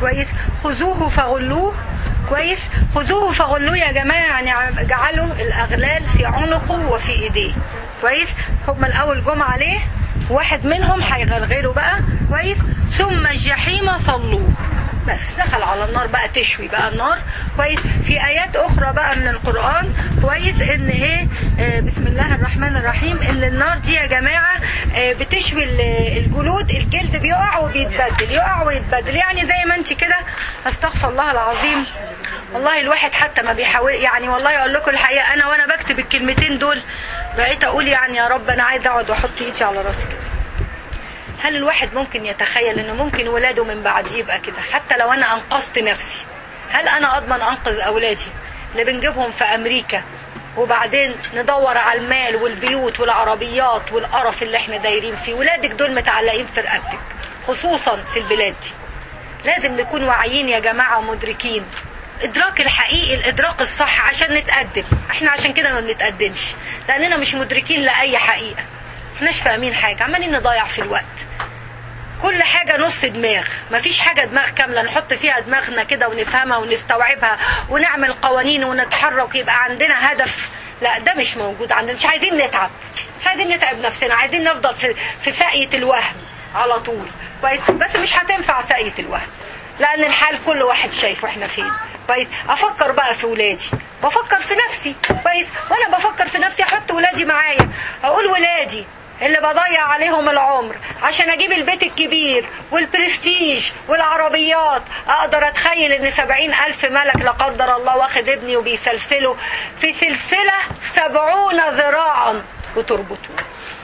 كويس خذوه فغلوه كويس خذوه فغلوه يا جماعه يعني اجعلوا الاغلال في عنقه وفي ايديه كويس هم الاول جم عليه واحد منهم هيغلغلوا بقى كويس ثم الجحيم صلوه بس دخل على النار بقى تشوي بقى النار كويس في ايات اخرى بقى من القران كويس ان ايه آه بسم الله الرحمن الرحيم ان النار دي يا جماعه آه بتشوي ال- الجلود الجلد بيقع وبيتبدل يقع ويتبدل يعني زي ما انت كده استغفر الله العظيم والله الواحد حتى ما بيحاول يعني والله اقول لكم الحقيقه انا وانا بكتب الكلمتين دول بقيت اقول يعني يا رب انا عايزه اقعد واحط ايدي على راسي كده هل الواحد ممكن يتخيل انه ممكن ولاده من بعديه يبقى كده حتى لو انا انقذت نفسي هل انا اضمن انقذ اولادي اللي بنجيبهم في امريكا وبعدين ندور على المال والبيوت والعربيات والقرف اللي احنا دايرين فيه ولادك دول متعلقين في رقبتك خصوصا في البلاد دي لازم نكون واعيين يا جماعه ومدركين ادراك الحقيقي الادراك الصح عشان نتقدم احنا عشان كده ما بنتقدمش لاننا مش مدركين لاي حقيقه احناش فاهمين حاجه عمالين نضيع في الوقت كل حاجة نص دماغ مفيش حاجة دماغ كاملة نحط فيها دماغنا كده ونفهمها ونستوعبها ونعمل قوانين ونتحرك يبقى عندنا هدف لا ده مش موجود عندنا مش عايزين نتعب مش عايزين نتعب نفسنا عايزين نفضل في, في ساقية الوهم على طول كويس بس مش هتنفع ساقية الوهم لأن الحال كل واحد شايفه احنا فين كويس أفكر بقى في ولادي بفكر في نفسي كويس وأنا بفكر في نفسي أحط ولادي معايا أقول ولادي اللي بضيع عليهم العمر عشان اجيب البيت الكبير والبرستيج والعربيات اقدر اتخيل ان سبعين الف ملك لا قدر الله واخد ابني وبيسلسله في سلسلة سبعون ذراعا وتربطوه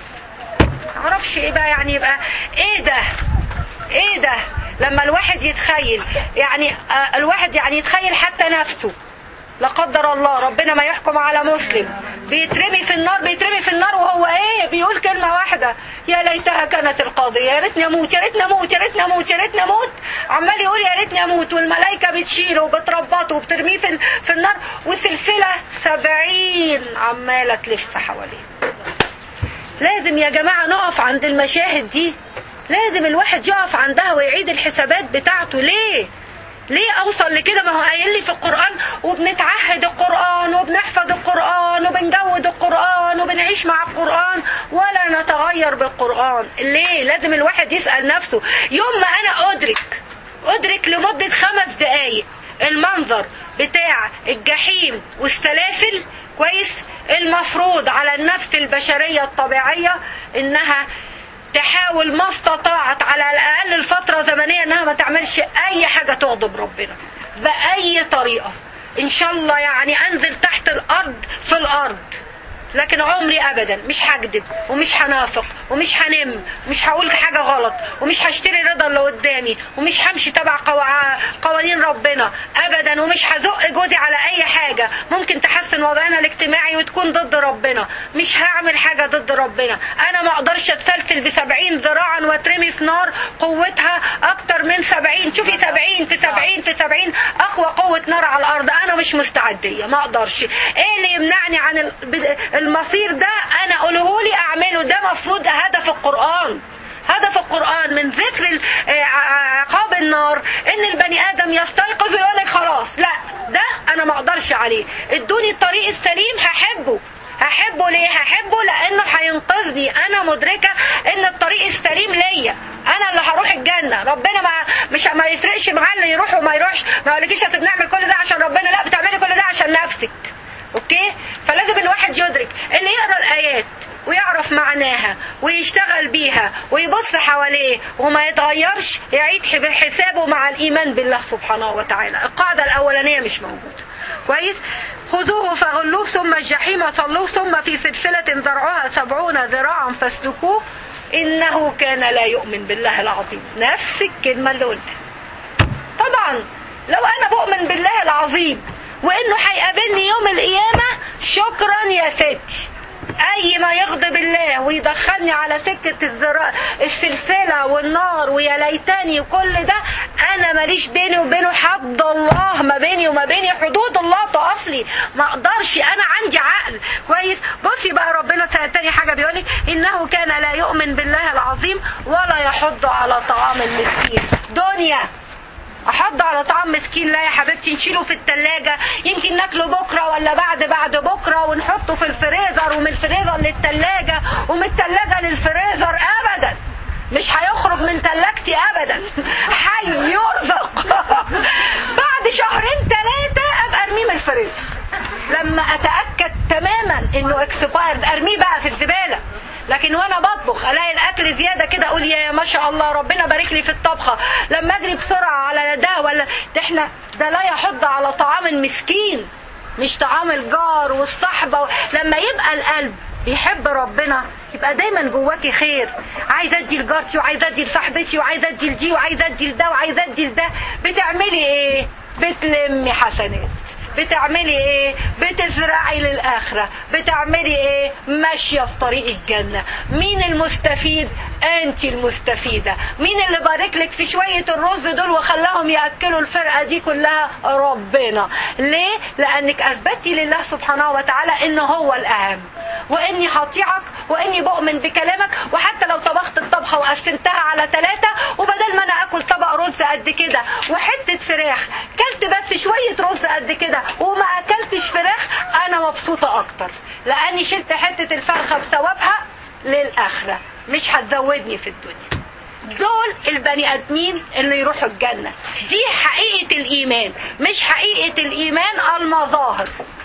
معرفش ايه بقى يعني يبقى ايه ده ايه ده لما الواحد يتخيل يعني آه، الواحد يعني يتخيل حتى نفسه لا قدر الله ربنا ما يحكم على مسلم بيترمي في النار بيترمي في النار وهو ايه بيقول كلمه واحده يا ليتها كانت القاضيه يا ريتني اموت يا ريتني اموت يا ريتني اموت يا ريتني اموت عمال يقول يا ريتني اموت والملائكه بتشيله وبتربطه وبترميه في في النار وسلسله سبعين عماله تلف حواليه لازم يا جماعه نقف عند المشاهد دي لازم الواحد يقف عندها ويعيد الحسابات بتاعته ليه ليه اوصل لكده ما هو قايل لي في القران وبنتعهد القران وبنحفظ القران وبنجود القران وبنعيش مع القران ولا نتغير بالقران ليه لازم الواحد يسال نفسه يوم ما انا ادرك ادرك لمده خمس دقائق المنظر بتاع الجحيم والسلاسل كويس المفروض على النفس البشريه الطبيعيه انها تحاول ما استطاعت على الاقل الفتره زمنيه انها ما تعملش اي حاجه تغضب ربنا باي طريقه ان شاء الله يعني انزل تحت الارض في الارض لكن عمري ابدا مش هكذب ومش هنافق ومش هنم ومش هقول حاجه غلط ومش هشتري رضا اللي قدامي ومش همشي تبع قوا- قوانين ربنا ابدا ومش هزق جوزي على اي حاجه ممكن تحسن وضعنا الاجتماعي وتكون ضد ربنا مش هعمل حاجه ضد ربنا انا ما اقدرش اتسلسل بسبعين ذراعا واترمي في نار قوتها اكتر من سبعين شوفي سبعين في سبعين في سبعين اقوى قوه نار على الارض انا مش مستعديه ما اقدرش ايه اللي يمنعني عن ال- بد- المصير ده انا اقوله لي اعمله ده مفروض هدف القران هدف القرآن من ذكر ال- آه، ع- عقاب النار ان البني ادم يستيقظ ويقول لك خلاص لا ده انا ما اقدرش عليه ادوني الطريق السليم هحبه هحبه ليه هحبه لانه هينقذني انا مدركه ان الطريق السليم ليا انا اللي هروح الجنه ربنا ما مش ما يفرقش معاه اللي يروح وما يروحش ما يقولكيش اصل بنعمل كل ده عشان ربنا لا بتعملي كل ده عشان نفسك اوكي فلازم الواحد يدرك اللي يقرا الايات ويعرف معناها ويشتغل بيها ويبص حواليه وما يتغيرش يعيد حب- حسابه مع الايمان بالله سبحانه وتعالى القاعده الاولانيه مش موجوده كويس خذوه فغلوه ثم الجحيم صلوه ثم في سلسلة ذرعها سبعون ذراعا فاسلكوه إنه كان لا يؤمن بالله العظيم نفس الكلمة اللي قلتها طبعا لو انا بؤمن بالله العظيم وانه هيقابلني يوم القيامه شكرا يا ستي اي ما يغضب الله ويدخلني على سكه الذرا... السلسله والنار ويا ليتني وكل ده انا ماليش بيني وبينه حد الله ما بيني وما بيني حدود الله تقف لي ما اقدرش انا عندي عقل كويس بصي بقى ربنا تاني حاجه بيقول لك انه كان لا يؤمن بالله العظيم ولا يحض على طعام المسكين دنيا احض على طعام مسكين لا يا حبيبتي نشيله في التلاجة يمكن ناكله بكرة ولا بعد بعد بكرة ونحطه في الفريزر ومن الفريزر للتلاجة ومن التلاجة للفريزر ابدا مش هيخرج من تلاجتي ابدا حي يرزق بعد شهرين ثلاثة ابقى ارميه من الفريزر لما اتاكد تماما انه اكسبايرد ارميه بقى في الزباله لكن وانا بطبخ الاقي الاكل زياده كده اقول يا ما شاء الله ربنا بارك لي في الطبخه لما اجري بسرعه على ده ولا ده احنا ده لا يحض على طعام المسكين مش طعام الجار والصحبه لما يبقى القلب بيحب ربنا يبقى دايما جواكي خير عايزه ادي لجارتي وعايزه ادي لصاحبتي وعايزه ادي لدي وعايزه ادي لده وعايزه ادي لده بتعملي ايه بتلمي حسنات بتعملي ايه بتزرعي للاخره بتعملي ايه ماشيه في طريق الجنه مين المستفيد انت المستفيده مين اللي بارك لك في شويه الرز دول وخلاهم ياكلوا الفرقه دي كلها ربنا ليه لانك اثبتي لله سبحانه وتعالى ان هو الاهم واني هطيعك واني بؤمن بكلامك وحتى لو طبخت الطبخه وقسمتها على ثلاثه وبدل ما انا اكل طبق رز قد كده وحته فراخ كلت بس شويه رز قد كده وما اكلتش فراخ انا مبسوطه اكتر لاني شلت حته الفرخه بثوابها للاخره مش هتزودني في الدنيا دول البني ادمين اللي يروحوا الجنه دي حقيقه الايمان مش حقيقه الايمان المظاهر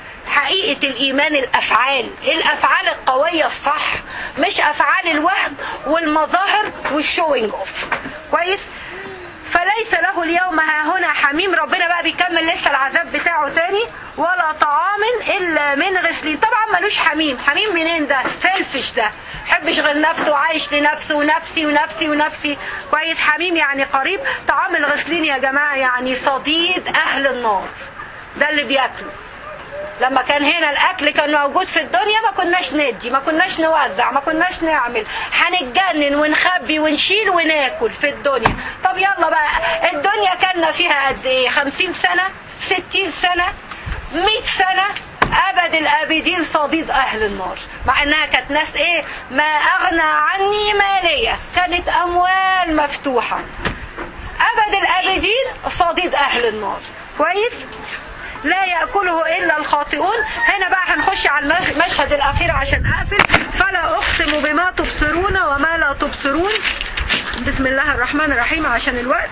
حقيقة الإيمان الأفعال الأفعال القوية الصح مش أفعال الوهم والمظاهر والشوينج أوف كويس فليس له اليوم ها هنا حميم ربنا بقى بيكمل لسه العذاب بتاعه تاني ولا طعام إلا من غسلين طبعا ملوش حميم حميم منين ده سيلفش ده حبش غير نفسه وعايش لنفسه ونفسي ونفسي ونفسي كويس حميم يعني قريب طعام الغسلين يا جماعة يعني صديد أهل النار ده اللي بياكله لما كان هنا الاكل كان موجود في الدنيا ما كناش ندي ما كناش نوزع ما كناش نعمل هنتجنن ونخبي ونشيل وناكل في الدنيا طب يلا بقى الدنيا كنا فيها قد ايه خمسين سنة ستين سنة مئة سنة ابد الابدين صديد اهل النار مع انها كانت ناس ايه ما اغنى عني مالية كانت اموال مفتوحة ابد الابدين صديد اهل النار كويس لا يأكله إلا الخاطئون هنا بقى هنخش على المشهد الأخير عشان أقفل فلا أقسم بما تبصرون وما لا تبصرون بسم الله الرحمن الرحيم عشان الوقت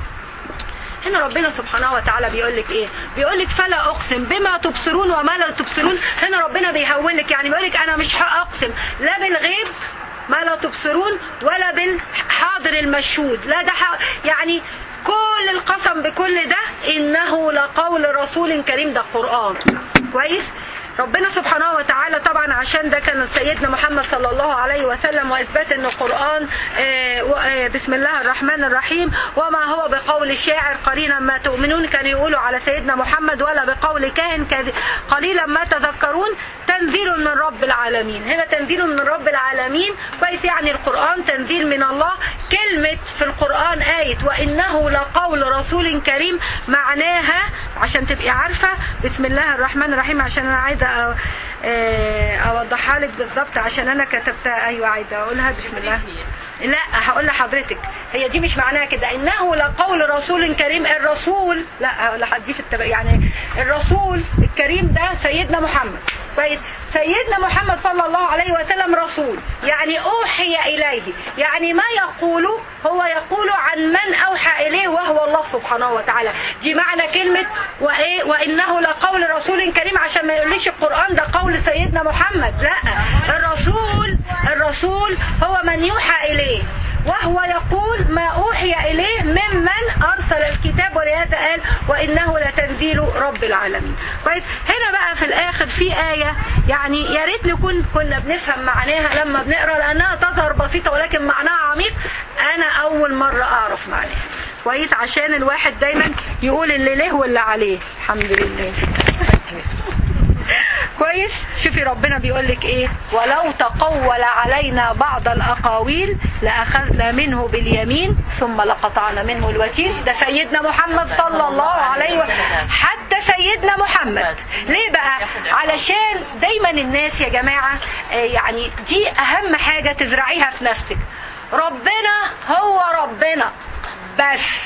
هنا ربنا سبحانه وتعالى بيقول لك ايه بيقول لك فلا اقسم بما تبصرون وما لا تبصرون هنا ربنا بيهول لك يعني بيقول لك انا مش هاقسم لا بالغيب ما لا تبصرون ولا بالحاضر المشهود لا ده يعني كل القسم بكل ده انه لقول رسول كريم ده القران كويس ربنا سبحانه وتعالى طبعا عشان ده كان سيدنا محمد صلى الله عليه وسلم واثبات ان القران بسم الله الرحمن الرحيم وما هو بقول الشاعر قليلا ما تؤمنون كانوا يقولوا على سيدنا محمد ولا بقول كاهن قليلا ما تذكرون تنزيل من رب العالمين هنا تنزيل من رب العالمين كويس يعني القران تنزيل من الله كلمه في القران ايه وانه لقول رسول كريم معناها عشان تبقي عارفه بسم الله الرحمن الرحيم عشان انا عايزه اوضحها لك بالظبط عشان انا كتبتها ايوه عايزه اقولها بسم الله لا هقول لحضرتك هي دي مش معناها كده انه لقول رسول كريم الرسول لا هقول دي في التب... يعني الرسول الكريم ده سيدنا محمد كويس سيدنا محمد صلى الله عليه وسلم رسول يعني اوحي اليه يعني ما يقول هو يقول عن من اوحى اليه وهو الله سبحانه وتعالى دي معنى كلمه وايه وانه لقول رسول كريم عشان ما يقوليش القران ده قول سيدنا محمد لا الرسول الرسول هو من يوحى اليه وهو يقول ما أوحي إليه ممن أرسل الكتاب ولهذا قال وإنه لتنزيل رب العالمين كويس هنا بقى في الآخر في آية يعني يا ريت نكون كنا بنفهم معناها لما بنقرا لأنها تظهر بسيطة ولكن معناها عميق أنا أول مرة أعرف معناها كويس عشان الواحد دايما يقول اللي له واللي عليه الحمد لله كويس شوفي ربنا بيقول لك ايه ولو تقول علينا بعض الاقاويل لاخذنا منه باليمين ثم لقطعنا منه الوتين ده سيدنا محمد صلى الله عليه وسلم حتى سيدنا محمد ليه بقى علشان دايما الناس يا جماعه يعني دي اهم حاجه تزرعيها في نفسك ربنا هو ربنا بس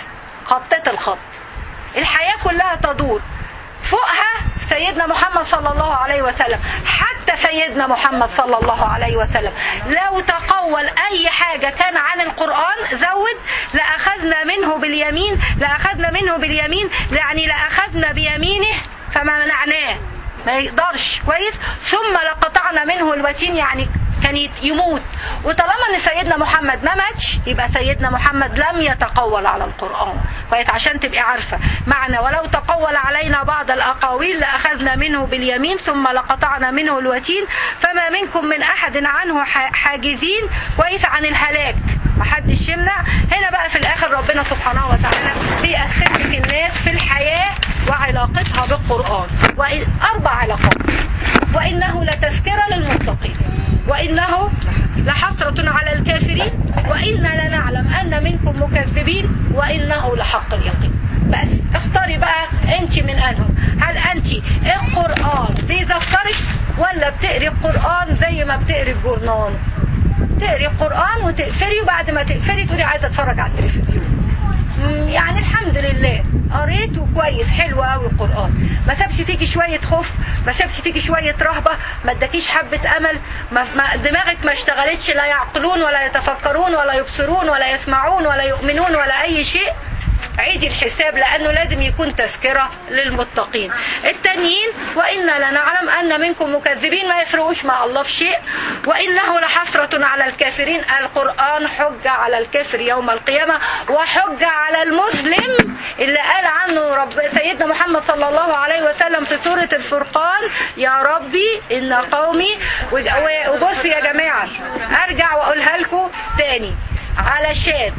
خطيت الخط الحياة كلها تدور فوقها سيدنا محمد صلى الله عليه وسلم حتى سيدنا محمد صلى الله عليه وسلم لو تقول أي حاجة كان عن القرآن زود لأخذنا منه باليمين لأخذنا منه باليمين يعني لأخذنا بيمينه فما منعناه ما يقدرش كويس ثم لقطعنا منه الوتين يعني كان يموت وطالما ان سيدنا محمد ما ماتش يبقى سيدنا محمد لم يتقول على القرآن كويس عشان تبقي عارفة معنى ولو تقول علينا بعض الأقاويل لأخذنا منه باليمين ثم لقطعنا منه الوتين فما منكم من أحد عنه حاجزين كويس عن الهلاك محدش يمنع هنا بقى في الآخر ربنا سبحانه وتعالى بيأخذ الناس في الحياة وعلاقتها بالقرآن وأربع علاقات وإنه لتذكرة للمتقين وإنه لحسرة على الكافرين وإنا لنعلم أن منكم مكذبين وإنه لحق اليقين بس اختاري بقى انت من انهم هل انت القرآن بيذكرك ولا بتقري القرآن زي ما بتقري الجورنال تقري القرآن وتقفلي وبعد ما تقفلي تقولي عايزة اتفرج على التلفزيون يعني الحمد لله قريت وكويس حلو قوي القرآن ما سابش فيكي شوية خوف ما سابش فيكي شوية رهبة ما اداكيش حبة أمل ما ما دماغك ما اشتغلتش لا يعقلون ولا يتفكرون ولا يبصرون ولا يسمعون ولا يؤمنون ولا أي شيء عيدي الحساب لأنه لازم يكون تذكرة للمتقين التانيين وإنا لنعلم أن منكم مكذبين ما يفرقوش مع الله في شيء وإنه لحسرة على الكافرين القرآن حجة على الكافر يوم القيامة وحجة على المسلم اللي قال عنه رب سيدنا محمد صلى الله عليه وسلم في سورة الفرقان يا ربي إن قومي وبصوا يا جماعة أرجع وأقولها لكم تاني علشان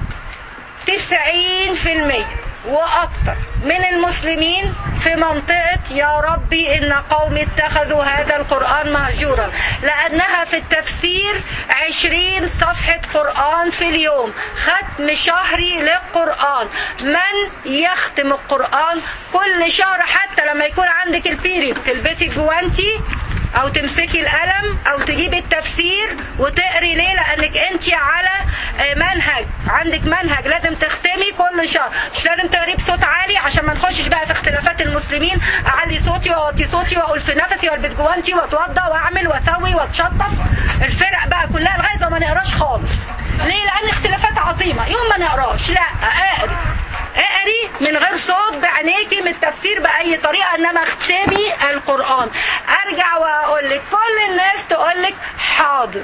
تسعين في المية وأكثر من المسلمين في منطقة يا ربي إن قوم اتخذوا هذا القرآن مهجورا لأنها في التفسير عشرين صفحة قرآن في اليوم ختم شهري للقرآن من يختم القرآن كل شهر حتى لما يكون عندك البيريد تلبسي جوانتي او تمسكي القلم او تجيبي التفسير وتقري ليه لانك انت على منهج عندك منهج لازم تختمي كل شهر مش لازم تقري بصوت عالي عشان ما نخشش بقى في اختلافات المسلمين اعلي صوتي واوطي صوتي واقول في نفسي والبس جوانتي واتوضى واعمل واسوي واتشطف الفرق بقى كلها لغايه ما نقراش خالص ليه لان اختلافات عظيمه يوم ما نقراش لا اقري اقري من غير صوت بعينيكي من التفسير باي طريقه انما اختمي القران ارجع واقول لك كل الناس تقول لك حاضر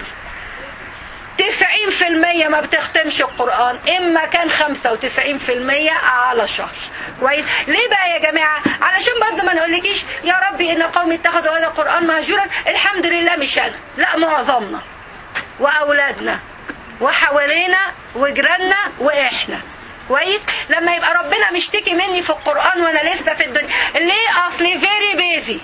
90% ما بتختمش القرآن إما كان 95% على شهر كويس ليه بقى يا جماعة علشان برضو ما نقولكيش يا ربي إن قومي اتخذوا هذا القرآن مهجورا الحمد لله مش أنا لا معظمنا وأولادنا وحوالينا وجيراننا وإحنا كويس لما يبقى ربنا مشتكي مني في القرآن وانا لسه في الدنيا ليه اصلي فيري بيزي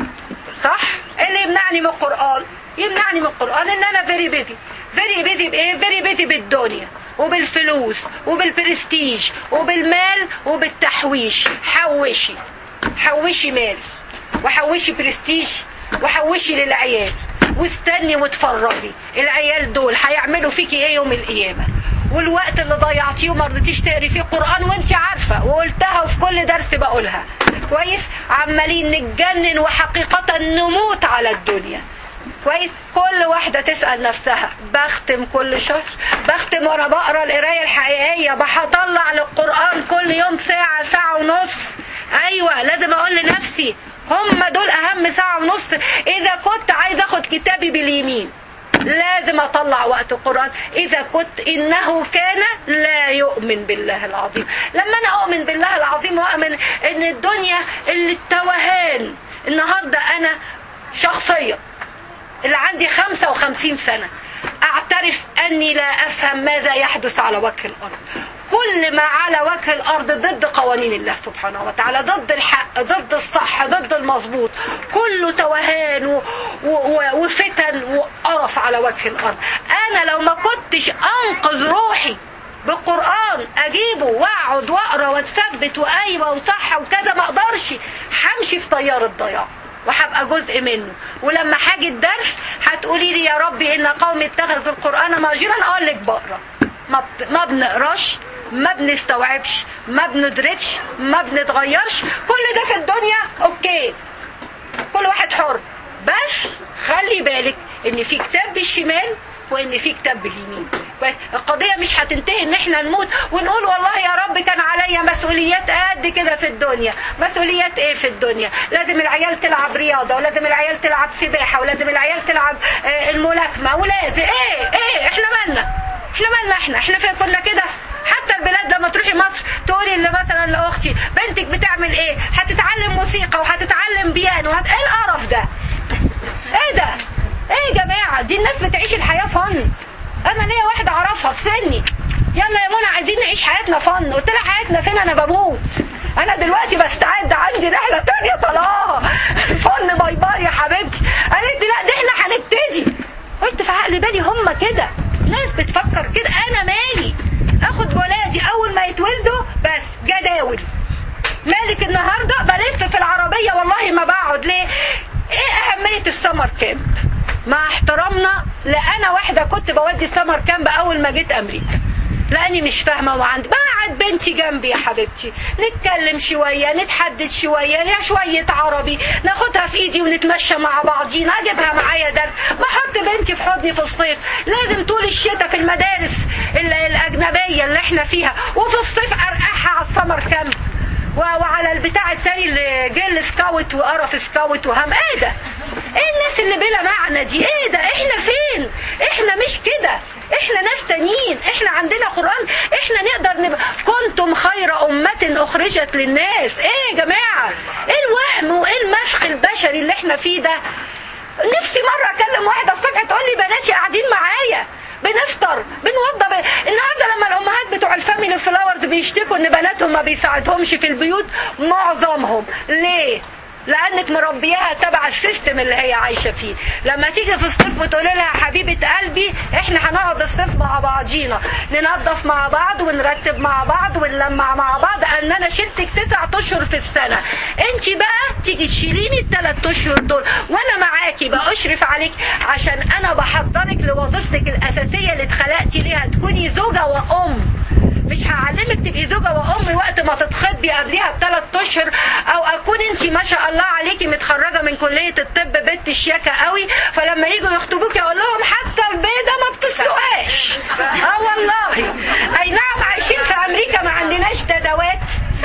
صح اللي يمنعني من القرآن يمنعني من القرآن ان انا فيري بيزي فيري بيزي بايه فيري بيزي بالدنيا وبالفلوس وبالبرستيج وبالمال وبالتحويش حوشي حوشي مال وحوشي برستيج وحوشي للعيال واستني واتفرجي العيال دول هيعملوا فيكي ايه يوم القيامه والوقت اللي ضيعتيه وما رضيتيش تقري فيه قرآن وانت عارفة وقلتها وفي كل درس بقولها كويس عمالين نتجنن وحقيقة نموت على الدنيا كويس كل واحدة تسأل نفسها بختم كل شهر بختم وانا بقرا القراية الحقيقية بحطلع للقرآن كل يوم ساعة ساعة ونص ايوه لازم اقول لنفسي هم دول اهم ساعة ونص اذا كنت عايز اخد كتابي باليمين لازم اطلع وقت القرآن اذا كنت انه كان لا يؤمن بالله العظيم لما انا اؤمن بالله العظيم واؤمن ان الدنيا اللي التوهان النهاردة انا شخصيا اللي عندي 55 سنة اعترف اني لا افهم ماذا يحدث على وجه الارض كل ما على وجه الارض ضد قوانين الله سبحانه وتعالى ضد الحق ضد الصح ضد المظبوط كله توهان و... و... وفتن وقرف على وجه الارض انا لو ما كنتش انقذ روحي بالقرآن اجيبه واقعد واقرا واتثبت وايوه وصح وكذا ما اقدرش همشي في طيار الضياع وهبقى جزء منه ولما هاجي الدرس هتقولي لي يا ربي ان قومي اتخذوا القرآن مهجورا اقول لك بقرا ما, ما بنقراش ما بنستوعبش ما بندركش ما بنتغيرش كل ده في الدنيا اوكي كل واحد حر بس خلي بالك ان في كتاب بالشمال وان في كتاب باليمين القضية مش هتنتهي ان احنا نموت ونقول والله يا رب كان عليا مسؤوليات قد كده في الدنيا مسؤوليات ايه في الدنيا لازم العيال تلعب رياضة ولازم العيال تلعب سباحة ولازم العيال تلعب آه، الملاكمة ولازم ايه ايه احنا مالنا احنا مالنا احنا احنا في كنا كده حتى البلاد لما تروحي مصر تقولي اللي مثلا لاختي بنتك بتعمل ايه هتتعلم موسيقى وهتتعلم بيانو وهت... ايه القرف ده ايه ده ايه يا جماعه دي الناس بتعيش الحياه فن انا ليا واحده اعرفها في سني يلا يا منى عايزين نعيش حياتنا فن قلت لها حياتنا فين انا بموت انا دلوقتي بستعد عندي رحله تانية طالعاها فن باي باي يا حبيبتي قالت لي لا ده احنا هنبتدي قلت في عقل بالي هم كده ناس بتفكر كده انا مالي اخد ولادي اول ما يتولدوا بس جداول مالك النهارده بلف في العربيه والله ما بقعد ليه ايه اهميه السمر كامب مع احترامنا لا انا واحده كنت بودي السمر كامب اول ما جيت امريكا لاني مش فاهمه وعندي بقعد بنتي جنبي يا حبيبتي نتكلم شويه نتحدث شويه يا شويه عربي ناخدها في ايدي ونتمشى مع بعضينا اجيبها معايا درس بحط بنتي في حضني في الصيف لازم طول الشتاء في المدارس ال- الاجنبيه اللي احنا فيها وفي الصيف ارقعها على السمر كامب و- وعلى البتاع التاني اللي جل سكاوت وقرف سكاوت وهم ايه ده ايه الناس اللي بلا معنى دي ايه ده احنا فين احنا مش كده احنا ناس تانيين احنا عندنا قرآن احنا نقدر نبقى كنتم خير أمة أخرجت للناس ايه يا جماعة ايه الوهم وايه المسخ البشري اللي احنا فيه ده نفسي مرة اكلم واحدة الصبح تقول لي بناتي قاعدين معايا بنفطر بنوضب النهارده لما الامهات بتوع الفاميلي فلاورز بيشتكوا ان بناتهم ما بيساعدهمش في البيوت معظمهم ليه لانك مربياها تبع السيستم اللي هي عايشه فيه لما تيجي في الصيف وتقول لها يا حبيبه قلبي احنا هنقعد الصيف مع بعضينا ننظف مع بعض ونرتب مع بعض ونلمع مع بعض ان انا شلتك تسع اشهر في السنه انت بقى تيجي تشيليني الثلاث اشهر دول وانا معاكي بقى اشرف عليك عشان انا بحضرك لوظيفتك الاساسيه اللي اتخلقتي ليها تكوني زوجه وام مش هعلمك تبقي زوجه وام وقت ما تتخطبي قبليها بثلاث اشهر او اكون انت ما شاء الله عليكي متخرجه من كليه الطب بنت شياكه قوي فلما يجوا يخطبوكي اقول لهم حتى البيضه ما بتسلقهاش اه والله اي نعم عايشين في امريكا ما عندناش تداوات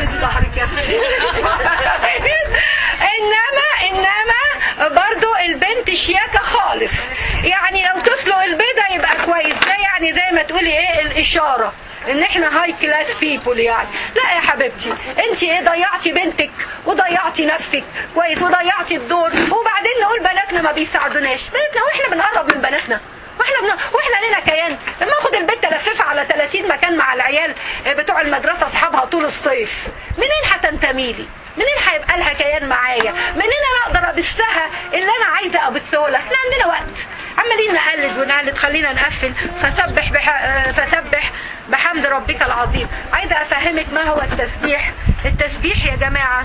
انما انما برضو البنت شياكه خالص يعني لو تسلق البيضه يبقى كويس ده يعني زي ما تقولي ايه الاشاره ان احنا هاي كلاس بيبول يعني لا يا حبيبتي انت ايه ضيعتي بنتك وضيعتي نفسك كويس وضيعتي الدور وبعدين نقول بناتنا ما بيساعدوناش بناتنا واحنا بنقرب من بناتنا واحنا بن... واحنا لنا كيان لما اخد البنت الففها على 30 مكان مع العيال بتوع المدرسه اصحابها طول الصيف منين هتنتمي لي منين هيبقى لها كيان معايا منين انا اقدر ابثها اللي انا عايزه ابثه لها احنا عندنا وقت عمالين نقلد ونقلد خلينا نقفل فسبح بح... آه، فسبح بحمد ربك العظيم عايزه افهمك ما هو التسبيح التسبيح يا جماعه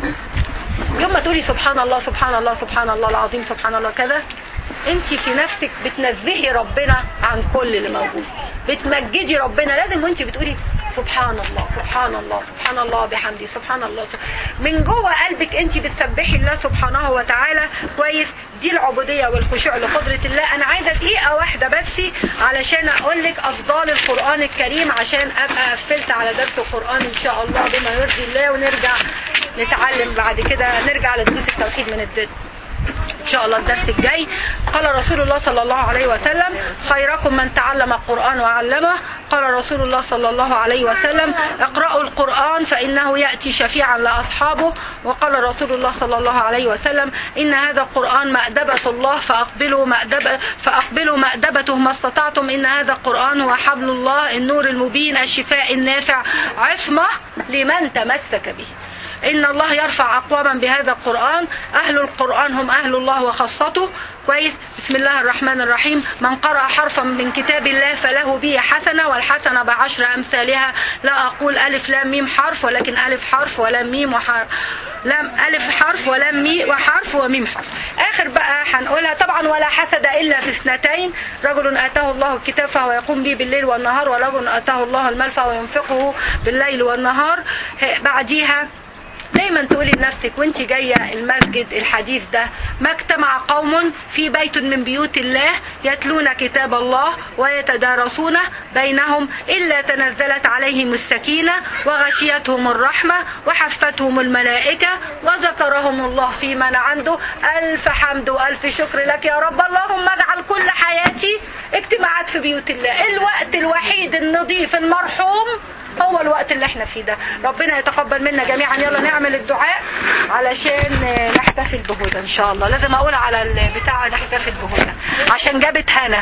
يوم ما تقولي سبحان الله سبحان الله سبحان الله العظيم سبحان الله كذا انت في نفسك بتنزهي ربنا عن كل اللي موجود بتمجدي ربنا لازم وانت بتقولي سبحان الله سبحان الله سبحان الله بحمدي سبحان الله من جوه قلبك انت بتسبحي الله سبحانه وتعالى كويس دي العبوديه والخشوع لقدره الله انا عايزه دقيقه واحده بس علشان اقول لك افضال القران الكريم عشان ابقى قفلت على درس القران ان شاء الله بما يرضي الله ونرجع نتعلم بعد كده نرجع لدروس التوحيد من الدين ان شاء الله الدرس الجاي قال رسول الله صلى الله عليه وسلم خيركم من تعلم القرآن وعلمه قال رسول الله صلى الله عليه وسلم اقرأوا القرآن فإنه يأتي شفيعا لأصحابه وقال رسول الله صلى الله عليه وسلم إن هذا القرآن مأدبة الله فأقبلوا مأدبة فأقبلوا مأدبته ما استطعتم إن هذا القرآن هو حبل الله النور المبين الشفاء النافع عصمة لمن تمسك به إن الله يرفع أقواما بهذا القرآن أهل القرآن هم أهل الله وخاصته كويس بسم الله الرحمن الرحيم من قرأ حرفا من كتاب الله فله به حسنة والحسنة بعشر أمثالها لا أقول ألف لام ميم حرف ولكن ألف حرف ولام ميم وحرف لم ألف حرف ولم مي وحرف وميم حرف آخر بقى هنقولها طبعا ولا حسد إلا في اثنتين رجل آتاه الله الكتاب فهو يقوم به بالليل والنهار ورجل آتاه الله المال فهو ينفقه بالليل والنهار بعديها دايما تقولي لنفسك وانت جايه المسجد الحديث ده ما اجتمع قوم في بيت من بيوت الله يتلون كتاب الله ويتدارسونه بينهم الا تنزلت عليهم السكينه وغشيتهم الرحمه وحفتهم الملائكه وذكرهم الله في من عنده الف حمد والف شكر لك يا رب اللهم اجعل كل حياتي اجتماعات في بيوت الله الوقت الوحيد النظيف المرحوم هو الوقت اللي احنا فيه ده ربنا يتقبل منا جميعا يلا نعمل الدعاء علشان نحتفل بهدى ان شاء الله لازم اقول على البتاع نحتفل بهدى عشان جابت هنا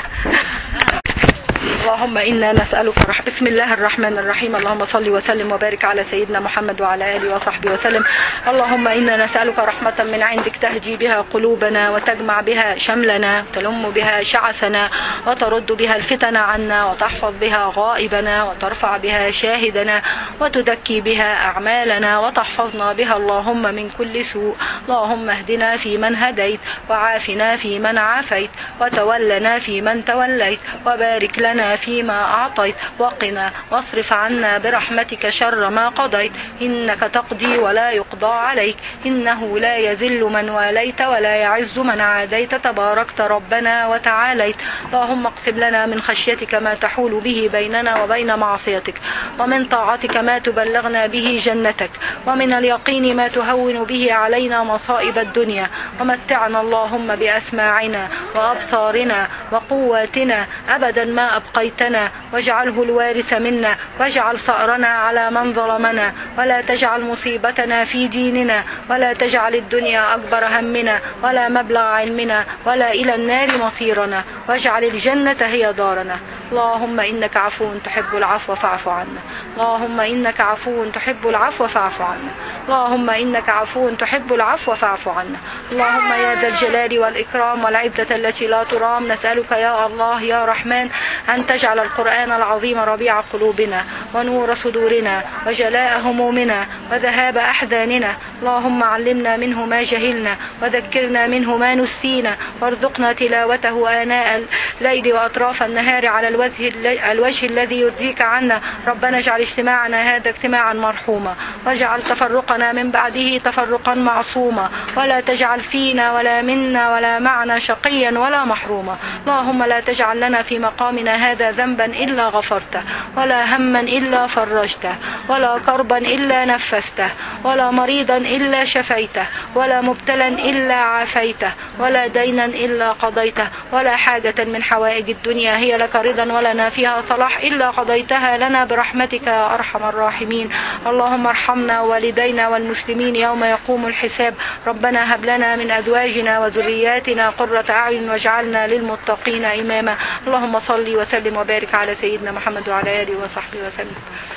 اللهم انا نسالك رح... بسم الله الرحمن الرحيم اللهم صل وسلم وبارك على سيدنا محمد وعلى اله وصحبه وسلم اللهم انا نسالك رحمه من عندك تهدي بها قلوبنا وتجمع بها شملنا وتلم بها شعثنا وترد بها الفتن عنا وتحفظ بها غائبنا وترفع بها شاهدنا وتدكي بها اعمالنا وتحفظنا بها اللهم من كل سوء اللهم اهدنا في من هديت وعافنا في من عافيت وتولنا في من توليت وبارك لنا فيما أعطيت وقنا واصرف عنا برحمتك شر ما قضيت إنك تقضي ولا يقضى عليك إنه لا يذل من واليت ولا يعز من عاديت تباركت ربنا وتعاليت اللهم اقسم لنا من خشيتك ما تحول به بيننا وبين معصيتك ومن طاعتك ما تبلغنا به جنتك ومن اليقين ما تهون به علينا مصائب الدنيا ومتعنا اللهم بأسماعنا وأبصارنا وقواتنا أبدا ما أبقيتنا واجعله الوارث منا واجعل ثأرنا على من ظلمنا ولا تجعل مصيبتنا في ديننا ولا تجعل الدنيا أكبر همنا ولا مبلغ علمنا ولا إلى النار مصيرنا واجعل الجنة هي دارنا اللهم إنك عفو تحب العفو فاعف عنا اللهم إنك عفو تحب العفو فاعف عنا اللهم إنك عفو تحب العفو فاعف عنا اللهم يا ذا الجلال والإكرام والعزة التي لا ترام نسألك يا الله يا رحمن أن تجعل القرآن العظيم ربيع قلوبنا ونور صدورنا وجلاء همومنا وذهاب أحزاننا اللهم علمنا منه ما جهلنا وذكرنا منه ما نسينا وارزقنا تلاوته آناء الليل وأطراف النهار على الوجه, الوجه الذي يرضيك عنا ربنا اجعل اجتماعنا هذا اجتماعا مرحوما واجعل تفرقنا من بعده تفرقا معصوما ولا تجعل فينا ولا منا ولا معنا شقيا ولا محروما اللهم لا تجعل لنا في مقامنا هذا ذنبا إلا غفرته ولا هما إلا فرجته ولا كربا إلا نفسته ولا مريضا إلا شفيته ولا مبتلا إلا عافيته ولا دينا إلا قضيته ولا حاجة من حوائج الدنيا هي لك رضا ولنا فيها صلاح إلا قضيتها لنا برحمتك يا أرحم الراحمين اللهم ارحمنا والدينا والمسلمين يوم يقوم الحساب ربنا هب لنا من أزواجنا وذرياتنا قرة أعين واجعلنا للمتقين إماما اللهم صل وسلم وبارك على سيدنا محمد وعلى آله وصحبه وسلم